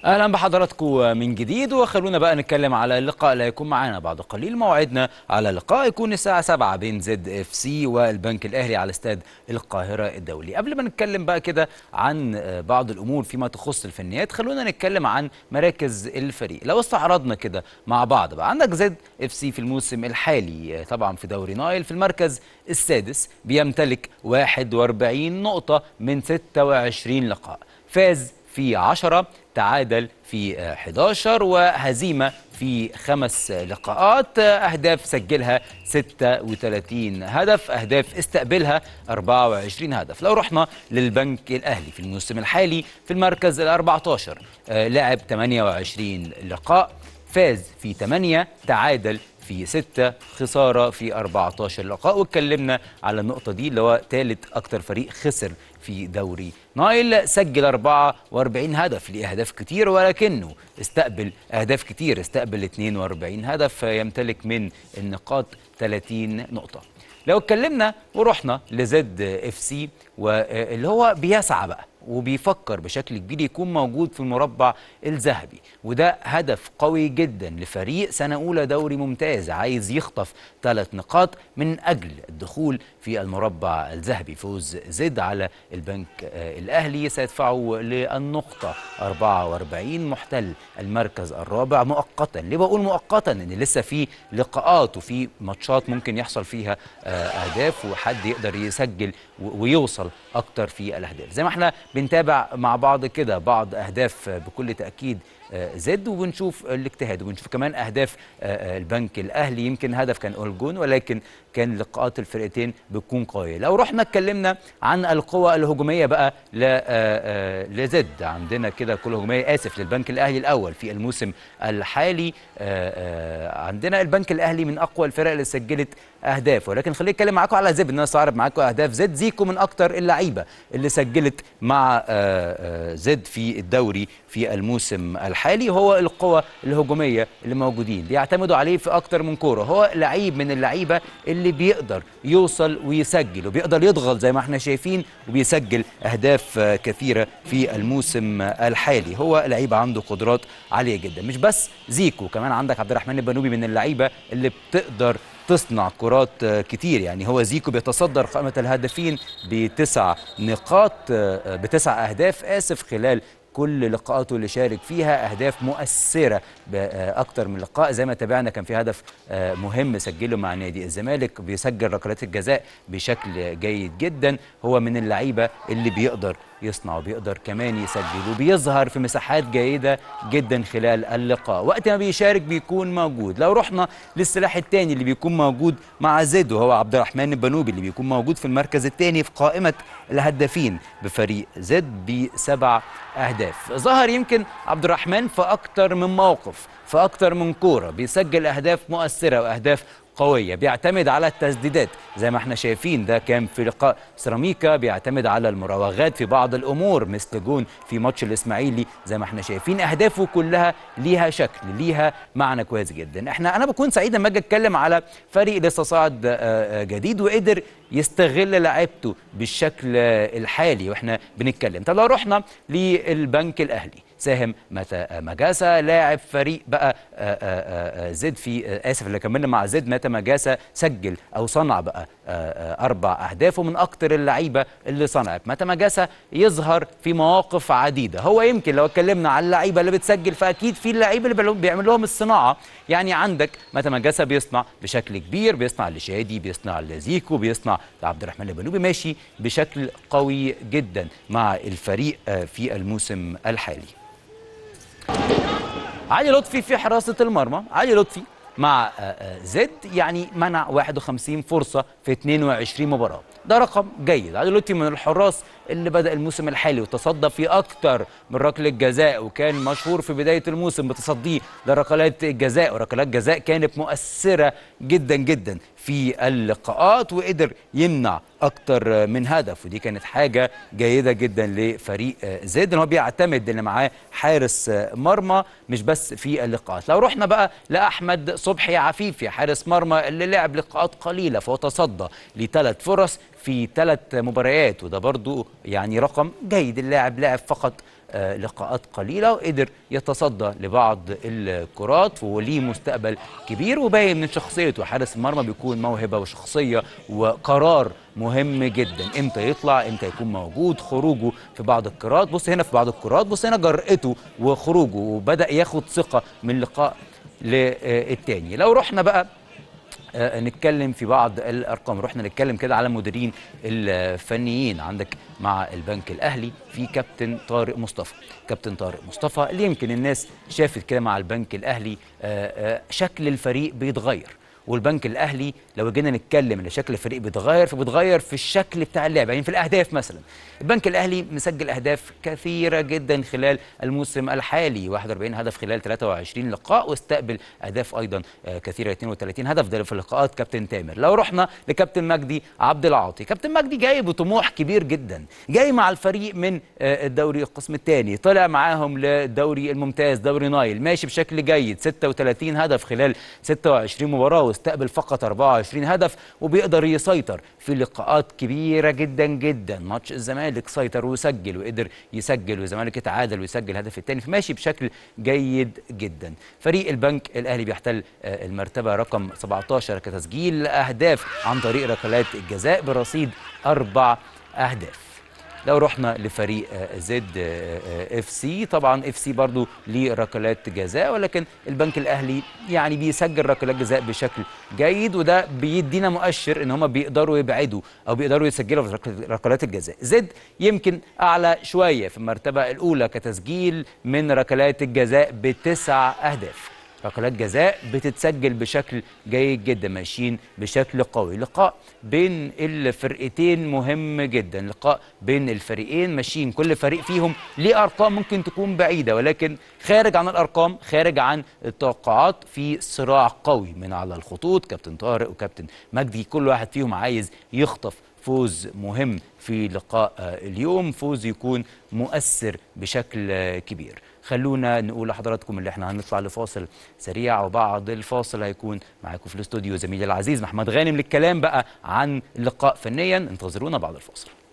اهلا بحضراتكم من جديد وخلونا بقى نتكلم على اللقاء اللي هيكون معانا بعد قليل موعدنا على لقاء يكون الساعه 7 بين زد اف سي والبنك الاهلي على استاد القاهره الدولي قبل ما نتكلم بقى كده عن بعض الامور فيما تخص الفنيات خلونا نتكلم عن مراكز الفريق لو استعرضنا كده مع بعض بقى عندك زد اف سي في الموسم الحالي طبعا في دوري نايل في المركز السادس بيمتلك 41 نقطه من 26 لقاء فاز في 10 تعادل في 11 وهزيمة في خمس لقاءات أهداف سجلها 36 هدف أهداف استقبلها 24 هدف لو رحنا للبنك الأهلي في الموسم الحالي في المركز ال 14 لعب 28 لقاء فاز في 8 تعادل في 6 خسارة في 14 لقاء واتكلمنا على النقطة دي اللي هو ثالث أكتر فريق خسر في دوري نايل سجل 44 هدف ليه أهداف كتير ولكنه استقبل أهداف كتير استقبل 42 هدف يمتلك من النقاط 30 نقطة لو اتكلمنا ورحنا لزد اف سي واللي هو بيسعى بقى وبيفكر بشكل كبير يكون موجود في المربع الذهبي وده هدف قوي جدا لفريق سنة أولى دوري ممتاز عايز يخطف ثلاث نقاط من أجل الدخول في المربع الذهبي فوز زد على البنك الأهلي سيدفعه للنقطة 44 محتل المركز الرابع مؤقتا ليه بقول مؤقتا ان لسه في لقاءات وفي ماتشات ممكن يحصل فيها أهداف وحد يقدر يسجل ويوصل أكتر في الأهداف زي ما احنا بنتابع مع بعض كده بعض أهداف بكل تأكيد زد وبنشوف الاجتهاد وبنشوف كمان اهداف البنك الاهلي يمكن هدف كان اول جون ولكن كان لقاءات الفرقتين بتكون قويه لو رحنا اتكلمنا عن القوى الهجوميه بقى لزد عندنا كده كل هجوميه اسف للبنك الاهلي الاول في الموسم الحالي عندنا البنك الاهلي من اقوى الفرق اللي سجلت اهداف ولكن خليني اتكلم معاكم على زد ان انا استعرض معاكم اهداف زد زيكو من اكتر اللعيبه اللي سجلت مع زد في الدوري في الموسم الحالي هو القوى الهجوميه اللي موجودين بيعتمدوا عليه في اكتر من كوره هو لعيب من اللعيبه اللي بيقدر يوصل ويسجل وبيقدر يضغط زي ما احنا شايفين وبيسجل اهداف كثيره في الموسم الحالي هو لعيب عنده قدرات عاليه جدا مش بس زيكو كمان عندك عبد الرحمن البنوبي من اللعيبه اللي بتقدر تصنع كرات كتير يعني هو زيكو بيتصدر قائمة الهدافين بتسع نقاط بتسع أهداف آسف خلال كل لقاءاته اللي شارك فيها اهداف مؤثره باكتر من لقاء زي ما تابعنا كان في هدف مهم سجله مع نادي الزمالك بيسجل ركلات الجزاء بشكل جيد جدا هو من اللعيبه اللي بيقدر يصنع وبيقدر كمان يسجل وبيظهر في مساحات جيده جدا خلال اللقاء وقت ما بيشارك بيكون موجود لو رحنا للسلاح الثاني اللي بيكون موجود مع زد وهو عبد الرحمن البنوبي اللي بيكون موجود في المركز الثاني في قائمه الهدافين بفريق زد بسبع اهداف ظهر يمكن عبد الرحمن في اكتر من موقف في اكتر من كوره بيسجل اهداف مؤثره واهداف قويه بيعتمد على التسديدات زي ما احنا شايفين ده كان في لقاء سيراميكا بيعتمد على المراوغات في بعض الامور مثل جون في ماتش الاسماعيلي زي ما احنا شايفين اهدافه كلها ليها شكل ليها معنى كويس جدا احنا انا بكون سعيد لما اجي اتكلم على فريق لسه صاعد جديد وقدر يستغل لعيبته بالشكل الحالي واحنا بنتكلم طب لو رحنا للبنك الاهلي ساهم متى مجاسا لاعب فريق بقى زد في اسف اللي كملنا مع زد متى مجاسا سجل او صنع بقى اربع اهداف ومن اكتر اللعيبه اللي صنعت متى مجاسا يظهر في مواقف عديده هو يمكن لو اتكلمنا على اللعيبه اللي بتسجل فاكيد في اللعيبه اللي بيعمل لهم الصناعه يعني عندك متى مجاسا بيصنع بشكل كبير بيصنع لشادي بيصنع لزيكو بيصنع لعبد الرحمن البنوبي ماشي بشكل قوي جدا مع الفريق في الموسم الحالي علي لطفي في حراسة المرمى علي لطفي مع زد يعني منع 51 فرصة في 22 مباراة ده رقم جيد علي لطفي من الحراس اللي بدأ الموسم الحالي وتصدى في أكتر من ركلة جزاء وكان مشهور في بداية الموسم بتصديه لركلات الجزاء وركلات جزاء كانت مؤثرة جدا جدا في اللقاءات وقدر يمنع أكتر من هدف ودي كانت حاجة جيدة جدا لفريق زد ان هو بيعتمد ان معاه حارس مرمى مش بس في اللقاءات لو رحنا بقى لأحمد صبحي عفيفي حارس مرمى اللي لعب لقاءات قليلة فهو تصدى لثلاث فرص في ثلاث مباريات وده برضو يعني رقم جيد اللاعب لعب فقط آه، لقاءات قليله وقدر يتصدى لبعض الكرات وليه مستقبل كبير وباين من شخصيته حارس المرمى بيكون موهبه وشخصيه وقرار مهم جدا امتى يطلع امتى يكون موجود خروجه في بعض الكرات بص هنا في بعض الكرات بص هنا جرأته وخروجه وبدأ ياخد ثقة من لقاء للتاني لو رحنا بقى آه، نتكلم في بعض الارقام رحنا نتكلم كده على المديرين الفنيين عندك مع البنك الاهلي في كابتن طارق مصطفى كابتن طارق مصطفى اللي يمكن الناس شافت كده مع البنك الاهلي آه، آه، شكل الفريق بيتغير والبنك الاهلي لو جينا نتكلم ان شكل الفريق بيتغير فبيتغير في الشكل بتاع اللعب يعني في الاهداف مثلا البنك الاهلي مسجل اهداف كثيره جدا خلال الموسم الحالي 41 هدف خلال 23 لقاء واستقبل اهداف ايضا آه، كثيره 32 هدف ده في لقاءات كابتن تامر لو رحنا لكابتن مجدي عبد العاطي كابتن مجدي جاي بطموح كبير جدا جاي مع الفريق من آه، الدوري القسم الثاني طلع معاهم للدوري الممتاز دوري نايل ماشي بشكل جيد 36 هدف خلال 26 مباراه واستقبل فقط 24 هدف وبيقدر يسيطر في لقاءات كبيره جدا جدا ماتش الزمالك سيطر وسجل وقدر يسجل والزمالك اتعادل ويسجل الهدف الثاني فماشي بشكل جيد جدا فريق البنك الاهلي بيحتل آه، المرتبه رقم 17 كتسجيل اهداف عن طريق ركلات الجزاء برصيد اربع اهداف لو رحنا لفريق آه، زد آه، آه، اف سي طبعا اف سي برضو ليه ركلات جزاء ولكن البنك الاهلي يعني بيسجل ركلات جزاء بشكل جيد وده بيدينا مؤشر ان هم بيقدروا يبعدوا او بيقدروا يسجلوا في رك- ركلات الجزاء زد يمكن اعلى شويه في المرتبه الاولى كتسجيل من ركلات الجزاء بتسع اهداف ركلات جزاء بتتسجل بشكل جيد جدا ماشيين بشكل قوي لقاء بين الفرقتين مهم جدا لقاء بين الفريقين ماشيين كل فريق فيهم ليه ارقام ممكن تكون بعيده ولكن خارج عن الارقام خارج عن التوقعات في صراع قوي من على الخطوط كابتن طارق وكابتن مجدي كل واحد فيهم عايز يخطف فوز مهم في لقاء آه، اليوم فوز يكون مؤثر بشكل آه، كبير خلونا نقول لحضراتكم اللي احنا هنطلع لفاصل سريع وبعد الفاصل هيكون معاكم في الاستوديو زميلي العزيز محمد غانم للكلام بقى عن اللقاء فنيا انتظرونا بعد الفاصل